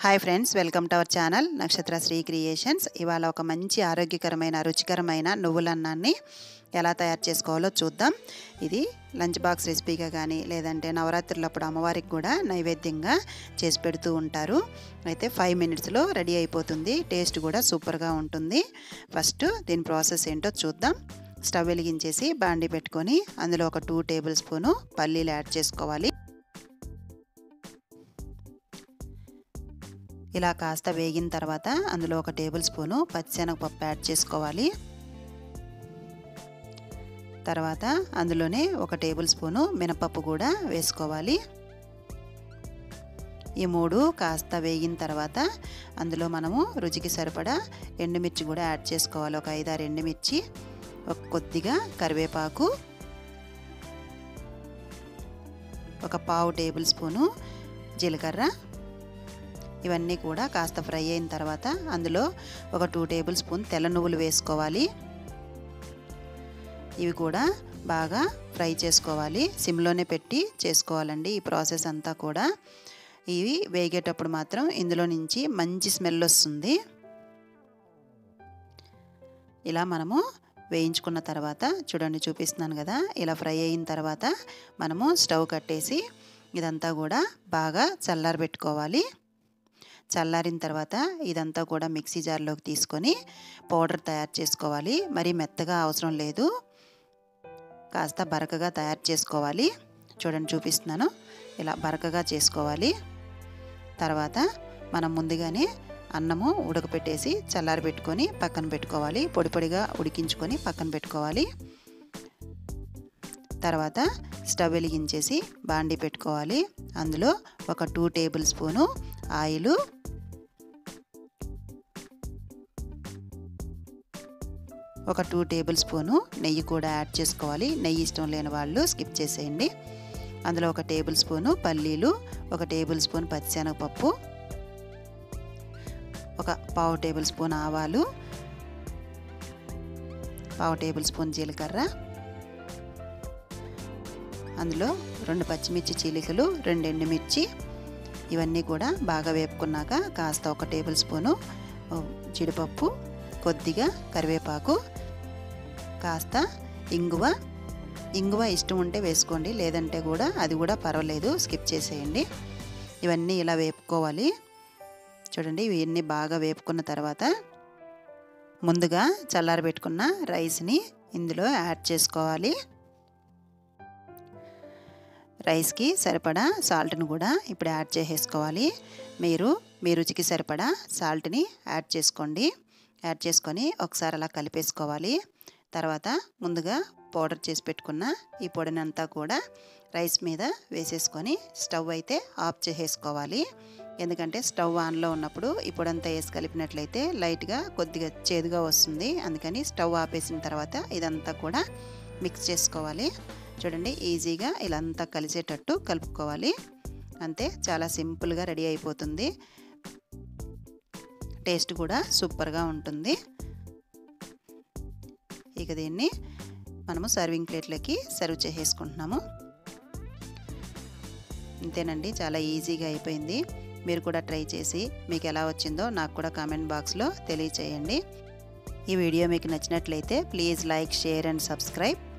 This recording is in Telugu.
hi friends welcome to our channel Nakshatra Shri creations ఇవాళ ఒక మంచి ఆరోగ్యకరమైన రుచికరమైన నువ్వులన్నాన్ని ఎలా తయారు చేసుకోవాలో చూద్దాం ఇది లంచ్ బాక్స్ రెసిపీగా కానీ లేదంటే నవరాత్రులప్పుడు అమ్మవారికి కూడా నైవేద్యంగా చేసి పెడుతూ ఉంటారు అయితే ఫైవ్ మినిట్స్లో రెడీ అయిపోతుంది టేస్ట్ కూడా సూపర్గా ఉంటుంది ఫస్ట్ దీని ప్రాసెస్ ఏంటో చూద్దాం స్టవ్ వెలిగించేసి బాండి పెట్టుకొని అందులో ఒక టూ టేబుల్ స్పూను పల్లీలు యాడ్ చేసుకోవాలి ఇలా కాస్త వేగిన తర్వాత అందులో ఒక టేబుల్ స్పూను పచ్చిశనగపప్పు యాడ్ చేసుకోవాలి తర్వాత అందులోనే ఒక టేబుల్ స్పూను మినపప్పు కూడా వేసుకోవాలి ఈ మూడు కాస్త వేగిన తర్వాత అందులో మనము రుచికి సరిపడా ఎండుమిర్చి కూడా యాడ్ చేసుకోవాలి ఒక ఐదారు ఎండుమిర్చి ఒక కొద్దిగా కరివేపాకు ఒక పావు టేబుల్ స్పూను జీలకర్ర ఇవన్నీ కూడా కాస్త ఫ్రై అయిన తర్వాత అందులో ఒక టూ టేబుల్ స్పూన్ తెల్ల నువ్వులు వేసుకోవాలి ఇవి కూడా బాగా ఫ్రై చేసుకోవాలి సిమ్లోనే పెట్టి చేసుకోవాలండి ఈ ప్రాసెస్ అంతా కూడా ఇవి వేగేటప్పుడు మాత్రం ఇందులో నుంచి మంచి స్మెల్ వస్తుంది ఇలా మనము వేయించుకున్న తర్వాత చూడండి చూపిస్తున్నాను కదా ఇలా ఫ్రై అయిన తర్వాత మనము స్టవ్ కట్టేసి ఇదంతా కూడా బాగా చల్లారబెట్టుకోవాలి చల్లారిన తర్వాత ఇదంతా కూడా మిక్సీ జార్లోకి తీసుకొని పౌడర్ తయారు చేసుకోవాలి మరి మెత్తగా అవసరం లేదు కాస్త బరకగా తయారు చేసుకోవాలి చూడండి చూపిస్తున్నాను ఇలా బరకగా చేసుకోవాలి తర్వాత మనం ముందుగానే అన్నము ఉడకపెట్టేసి చల్లారి పెట్టుకొని పక్కన పెట్టుకోవాలి పొడి పొడిగా ఉడికించుకొని పక్కన పెట్టుకోవాలి తర్వాత స్టవ్ వెలిగించేసి బాండి పెట్టుకోవాలి అందులో ఒక టూ టేబుల్ స్పూను ఆయిలు ఒక టూ టేబుల్ స్పూను నెయ్యి కూడా యాడ్ చేసుకోవాలి నెయ్యి ఇష్టం లేని వాళ్ళు స్కిప్ చేసేయండి అందులో ఒక టేబుల్ స్పూను పల్లీలు ఒక టేబుల్ స్పూన్ పచ్చిశనగపప్పు ఒక పావు టేబుల్ స్పూన్ ఆవాలు పావు టేబుల్ స్పూన్ జీలకర్ర అందులో రెండు పచ్చిమిర్చి చీలికలు రెండు ఎండుమిర్చి ఇవన్నీ కూడా బాగా వేపుకున్నాక కాస్త ఒక టేబుల్ స్పూను జీడిపప్పు కొద్దిగా కరివేపాకు కాస్త ఇంగువ ఇంగువ ఇష్టం ఉంటే వేసుకోండి లేదంటే కూడా అది కూడా పర్వాలేదు స్కిప్ చేసేయండి ఇవన్నీ ఇలా వేపుకోవాలి చూడండి ఇవన్నీ బాగా వేపుకున్న తర్వాత ముందుగా చల్లారబెట్టుకున్న రైస్ని ఇందులో యాడ్ చేసుకోవాలి రైస్కి సరిపడా సాల్ట్ని కూడా ఇప్పుడు యాడ్ చేసేసుకోవాలి మీరు మీ రుచికి సరిపడా సాల్ట్ని యాడ్ చేసుకోండి యాడ్ చేసుకొని ఒకసారి అలా కలిపేసుకోవాలి తర్వాత ముందుగా పౌడర్ చేసి పెట్టుకున్న ఈ పొడిని అంతా కూడా రైస్ మీద వేసేసుకొని స్టవ్ అయితే ఆఫ్ చేసేసుకోవాలి ఎందుకంటే స్టవ్ ఆన్లో ఉన్నప్పుడు ఈ పొడంతా వేసి కలిపినట్లయితే లైట్గా కొద్దిగా చేదుగా వస్తుంది అందుకని స్టవ్ ఆపేసిన తర్వాత ఇదంతా కూడా మిక్స్ చేసుకోవాలి చూడండి ఈజీగా ఇలా అంతా కలిసేటట్టు కలుపుకోవాలి అంతే చాలా సింపుల్గా రెడీ అయిపోతుంది టేస్ట్ కూడా సూపర్గా ఉంటుంది ఇక దీన్ని మనము సర్వింగ్ ప్లేట్లకి సర్వ్ చేసేసుకుంటున్నాము అంతేనండి చాలా ఈజీగా అయిపోయింది మీరు కూడా ట్రై చేసి మీకు ఎలా వచ్చిందో నాకు కూడా కామెంట్ బాక్స్లో తెలియచేయండి ఈ వీడియో మీకు నచ్చినట్లయితే please like share and subscribe